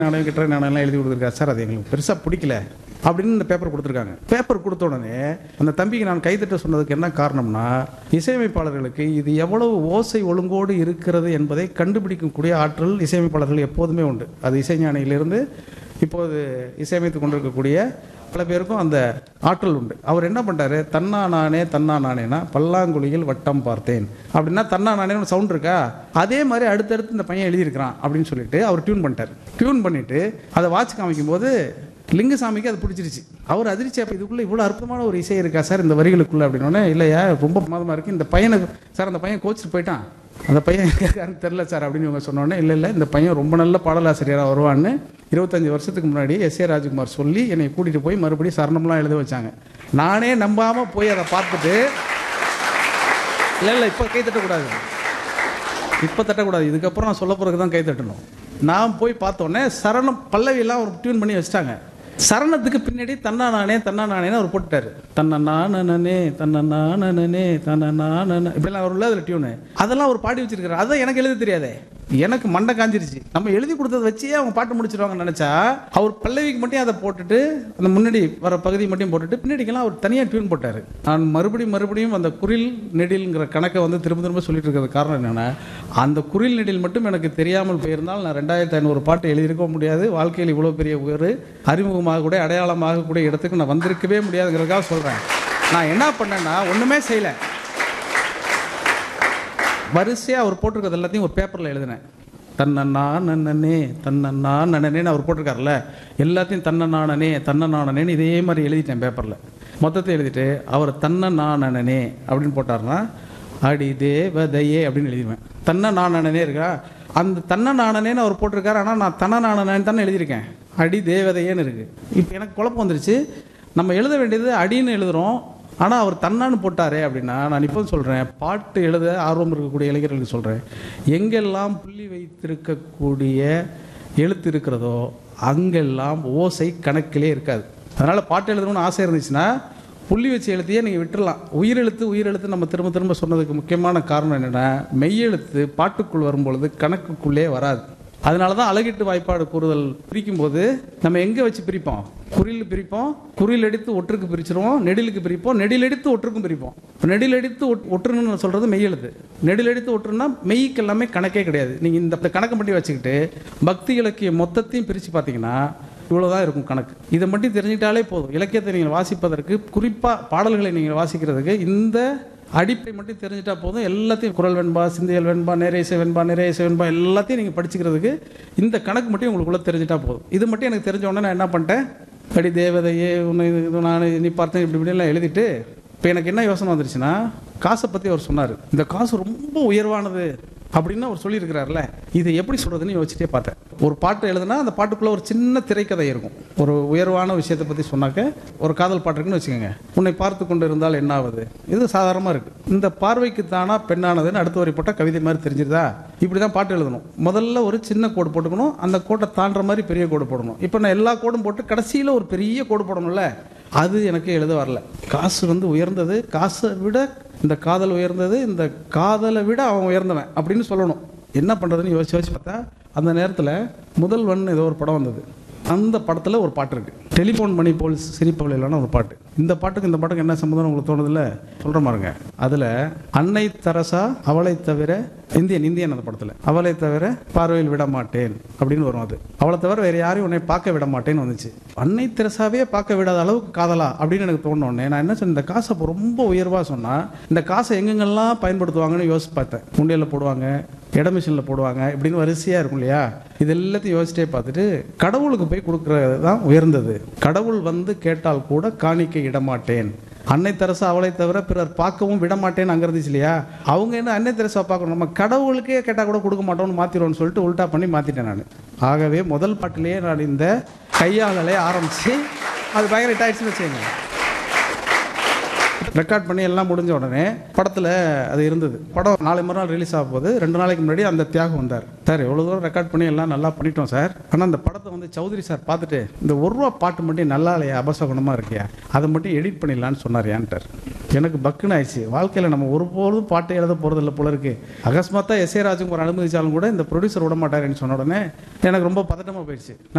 நாணயம் கிட்ட நாணயம்லாம் எழுதி கொடுத்துருக்காரு சார் அது எங்களுக்கு பெருசாக பிடிக்கல அப்படின்னு இந்த பேப்பர் கொடுத்துருக்காங்க பேப்பர் கொடுத்த உடனே அந்த தம்பிக்கு நான் கைத்தட்ட சொன்னதுக்கு என்ன காரணம்னா இசையமைப்பாளர்களுக்கு இது எவ்வளவு ஓசை ஒழுங்கோடு இருக்கிறது என்பதை கண்டுபிடிக்கக்கூடிய ஆற்றல் இசையமைப்பாளர்கள் எப்போதுமே உண்டு அது இசைஞானியிலிருந்து இப்போது இசையமைத்து கொண்டிருக்கக்கூடிய பல பேருக்கும் அந்த ஆற்றல் உண்டு அவர் என்ன பண்ணிட்டாரு தன்னா நானே தன்னா நானேனா பல்லாங்குழியில் வட்டம் பார்த்தேன் அப்படின்னா தன்னா நானேன்னு சவுண்ட் இருக்கா அதே மாதிரி அடுத்தடுத்து இந்த பையன் எழுதியிருக்கிறான் அப்படின்னு சொல்லிட்டு அவர் டியூன் பண்ணிட்டார் டியூன் பண்ணிட்டு அதை வாட்ச் காமிக்கும் போது லிங்குசாமிக்கு அது பிடிச்சிருச்சு அவர் அதிர்ச்சி அப்போ இதுக்குள்ள இவ்வளோ அற்புதமான ஒரு இசை இருக்கா சார் இந்த வரிகளுக்குள்ள அப்படின்னோடனே இல்லையா ரொம்ப பிரமாதமாக இருக்கு இந்த பையனுக்கு சார் அந்த பையன் கோச்சிட்டு போயிட்டான் அந்த பையன் இருக்காருன்னு தெரில சார் அப்படின்னு இவங்க சொன்னோடனே இல்லை இல்லை இந்த பையன் ரொம்ப நல்ல பாடலாசிரியராக வருவான்னு இருபத்தஞ்சி வருஷத்துக்கு முன்னாடி எஸ் ஏ ராஜ்குமார் சொல்லி என்னை கூட்டிகிட்டு போய் மறுபடியும் சரணம்லாம் எழுத வச்சாங்க நானே நம்பாமல் போய் அதை பார்த்துட்டு இல்லை இல்லை இப்போ கை தட்டக்கூடாது இப்போ தட்டக்கூடாது இதுக்கப்புறம் நான் சொல்ல போகிறதுக்கு தான் கை தட்டணும் நான் போய் பார்த்தோன்னே சரணம் பல்லவியெல்லாம் ஒரு டியூன் பண்ணி வச்சிட்டாங்க சரணத்துக்கு பின்னாடி தன்னா நானே தன்னா நானேன்னு அவர் போட்டுட்டாரு தன்ன நானே தன்ன நானே தன்ன நானே இப்படிலாம் அவர் உள்ள அதில் டியூனு அதெல்லாம் அவர் பாடி வச்சிருக்காரு அதான் எனக்கு எழுத தெரியாதே எனக்கு மண்டை காஞ்சிருச்சு நம்ம எழுதி கொடுத்ததை வச்சே அவங்க பாட்டு முடிச்சிருவாங்கன்னு நினைச்சா அவர் பல்லவிக்கு மட்டும் அதை போட்டுட்டு அந்த முன்னாடி வர பகுதி மட்டும் போட்டுட்டு பின்னாடிக்கெல்லாம் அவர் தனியாக டியூன் போட்டார் நான் மறுபடியும் மறுபடியும் அந்த குரில் நெடில்ங்கிற கணக்கை வந்து திரும்ப திரும்ப சொல்லிட்டு இருக்கிறது காரணம் என்னன்னா அந்த குரில் நெடில் மட்டும் எனக்கு தெரியாமல் போயிருந்தால் நான் ரெண்டாயிரத்தி ஐநூறு பாட்டு எழுதியிருக்க முடியாது வாழ்க்கையில் இவ்வளோ பெரிய ஒரு அறிமுகமாக கூட அடையாளமாக கூட இடத்துக்கு நான் வந்திருக்கவே முடியாதுங்கிறதுக்காக சொல்கிறேன் நான் என்ன பண்ணேன்னா ஒன்றுமே செய்யலை வரிசையாக அவர் போட்டிருக்கிறது எல்லாத்தையும் ஒரு பேப்பரில் எழுதினேன் தன்னண்ணா நன்னனே தன்னண்ணா நன்னனேன்னு அவர் போட்டிருக்காருல்ல எல்லாத்தையும் தன்ன நானனே தன்ன நானனேன்னு இதே மாதிரி எழுதிட்டேன் பேப்பரில் மொத்தத்தை எழுதிட்டு அவர் தன்ன நானனே அப்படின்னு போட்டார்னா அடி தேவதையே அப்படின்னு எழுதிடுவேன் தன்ன நானனே இருக்கா அந்த தன்ன நானனேன்னு அவர் போட்டிருக்காரு ஆனால் நான் தன்ன நானனேன்னு தானே எழுதியிருக்கேன் அடி தேவதையேன்னு இருக்கு இப்போ எனக்கு குழப்பம் வந்துருச்சு நம்ம எழுத வேண்டியது அடின்னு எழுதுறோம் ஆனால் அவர் தன்னான்னு போட்டாரே அப்படின்னா நான் இப்போ சொல்கிறேன் பாட்டு எழுத ஆர்வம் இருக்கக்கூடிய இளைஞர்களுக்கு சொல்கிறேன் எங்கெல்லாம் புள்ளி வைத்திருக்கக்கூடிய எழுத்து இருக்கிறதோ அங்கெல்லாம் ஓசை கணக்கிலே இருக்காது அதனால் பாட்டு எழுதணும்னு ஆசை இருந்துச்சுன்னா புள்ளி வச்சு எழுத்தையே நீங்கள் விட்டுறலாம் உயிரெழுத்து உயிரெழுத்து நம்ம திரும்ப திரும்ப சொன்னதுக்கு முக்கியமான காரணம் என்னென்னா மெய்யெழுத்து பாட்டுக்குள் வரும்பொழுது கணக்குக்குள்ளே வராது அதனால தான் அழகிட்டு வாய்ப்பாடு கூறுதல் பிரிக்கும் போது நம்ம எங்கே வச்சு பிரிப்போம் குறில் பிரிப்போம் குறில் எடுத்து ஒற்றுக்கு பிரிச்சிருவோம் நெடிலுக்கு பிரிப்போம் நெடில் எடுத்து ஒற்றுக்கும் பிரிப்போம் நெடில் எடுத்து ஒட்- ஒற்றுன்னு சொல்றது மெய்யெழுத்து நெடில் எடுத்து ஒற்றுனா மெய்க்கு எல்லாமே கணக்கே கிடையாது நீங்கள் இந்த இந்த கணக்கு மட்டும் வச்சுக்கிட்டு பக்தி இலக்கிய மொத்தத்தையும் பிரித்து பார்த்தீங்கன்னா இவ்வளோதான் இருக்கும் கணக்கு இதை மட்டும் தெரிஞ்சுக்கிட்டாலே போதும் இலக்கியத்தை நீங்கள் வாசிப்பதற்கு குறிப்பாக பாடல்களை நீங்கள் வாசிக்கிறதுக்கு இந்த அடிப்படை மட்டும் தெரிஞ்சிட்டா போதும் எல்லாத்தையும் குரல் வெண்பா சிந்தியல் வெண்பா நேரேச வெண்பா நிறையச வெண்பா எல்லாத்தையும் நீங்கள் படிச்சுக்கிறதுக்கு இந்த கணக்கு மட்டும் உங்களுக்குள்ள தெரிஞ்சிட்டா போதும் இது மட்டும் எனக்கு தெரிஞ்ச உடனே நான் என்ன பண்ணிட்டேன் அடி தேவதையே உன்னை இது நான் நீ பார்த்தேன் இப்படி இப்படிலாம் எழுதிட்டு இப்போ எனக்கு என்ன யோசனை வந்துருச்சுன்னா காசை பற்றி அவர் சொன்னார் இந்த காசு ரொம்ப உயர்வானது அப்படின்னு அவர் சொல்லியிருக்கிறார்ல இதை எப்படி சொல்றதுன்னு யோசிச்சுட்டே பார்த்தேன் ஒரு பாட்டு எழுதுனா அந்த பாட்டுக்குள்ள ஒரு சின்ன திரைக்கதை இருக்கும் ஒரு உயர்வான விஷயத்தை பற்றி சொன்னாக்க ஒரு காதல் பாட்டு இருக்குன்னு வச்சுக்கோங்க உன்னை பார்த்து கொண்டு இருந்தால் என்ன ஆகுது இது சாதாரணமாக இருக்கு இந்த பார்வைக்கு தானா பெண்ணானதுன்னு அடுத்த வரி போட்டால் கவிதை மாதிரி தெரிஞ்சிருதா இப்படி தான் பாட்டு எழுதணும் முதல்ல ஒரு சின்ன கோடு போட்டுக்கணும் அந்த கோட்டை தாண்டுற மாதிரி பெரிய கோடு போடணும் இப்போ நான் எல்லா கோடும் போட்டு கடைசியில் ஒரு பெரிய கோடு போடணும்ல அது எனக்கு எழுத வரல காசு வந்து உயர்ந்தது காசை விட இந்த காதல் உயர்ந்தது இந்த காதலை விட அவன் உயர்ந்தவன் அப்படின்னு சொல்லணும் என்ன பண்ணுறதுன்னு யோசிச்சு யோசிச்சு பார்த்தா அந்த நேரத்தில் முதல்வன் ஏதோ ஒரு படம் வந்தது அந்த படத்தில் ஒரு பாட்டு இருக்கு டெலிஃபோன் மணி போல் சிரிப்பவள் இல்லைன்னா ஒரு பாட்டு இந்த பாட்டுக்கு இந்த பாட்டுக்கு என்ன சம்மந்தம் உங்களுக்கு தோணுதில்ல சொல்கிற பாருங்க அதில் அன்னை தரசா அவளை தவிர இந்தியன் இந்தியன் அந்த படத்தில் அவளை தவிர பார்வையில் விட மாட்டேன் அப்படின்னு வரும் அது அவளை தவிர வேற யாரையும் உன்னை பார்க்க விட மாட்டேன்னு வந்துச்சு அன்னை தெரசாவே பார்க்க விடாத அளவுக்கு காதலா அப்படின்னு எனக்கு தோணுனே நான் என்ன சொன்னேன் இந்த காசை அப்போ ரொம்ப உயர்வாக சொன்னா இந்த காசை எங்கெங்கெல்லாம் பயன்படுத்துவாங்கன்னு யோசிச்சு பார்த்தேன் உண்டியலில் போடுவாங்க இட மிஷினில் போடுவாங்க இப்படின்னு வரிசையாக இருக்கும் இல்லையா இது எல்லாத்தையும் யோசிச்சிட்டே பார்த்துட்டு கடவுளுக்கு போய் கொடுக்கறது தான் உயர்ந்தது கடவுள் வந்து கேட்டால் கூட காணிக்க இடமாட்டேன் அன்னை தெரசா அவளை தவிர பிறர் பார்க்கவும் விட மாட்டேன்னு அங்கே இருந்துச்சு இல்லையா அவங்க என்ன அன்னை தெரசா பார்க்கணும் நம்ம கடவுளுக்கே கேட்டால் கூட கொடுக்க மாட்டோம்னு மாற்றிடுவோம்னு சொல்லிட்டு உல்டா பண்ணி மாற்றிட்டேன் நான் ஆகவே முதல் பாட்டிலேயே நான் இந்த கையாளலை ஆரம்பித்து அது பயங்கர ஹிட் ஆயிடுச்சுன்னு வச்சுக்கோங்க ரெக்கார்ட் பண்ணி எல்லாம் முடிஞ்ச உடனே படத்தில் அது இருந்தது படம் நாளை மறுநாள் ரிலீஸ் ஆக போகுது ரெண்டு நாளைக்கு முன்னாடி அந்த தியாகம் வந்தார் சார் எவ்வளோ தூரம் ரெக்கார்ட் பண்ணி எல்லாம் நல்லா பண்ணிட்டோம் சார் ஆனால் அந்த படத்தை வந்து சௌத்ரி சார் பார்த்துட்டு இந்த ஒரு ரூபா பாட்டு மட்டும் நல்லா இல்லையா அபசகுணமாக இருக்கியா அதை மட்டும் எடிட் பண்ணிடலான்னு சொன்னார் ஏன்ட்டார் எனக்கு பக்குன்னு ஆயிடுச்சு வாழ்க்கையில் நம்ம ஒருபோதும் பாட்டு எழுத போகிறது இல்லை போல இருக்கு அகஸ்மாத்தா எஸ் ஏ ராஜுக்கு ஒரு அனுமதிச்சாலும் கூட இந்த ப்ரொடியூசர் விட மாட்டாருன்னு சொன்ன உடனே எனக்கு ரொம்ப பதட்டமாக போயிடுச்சு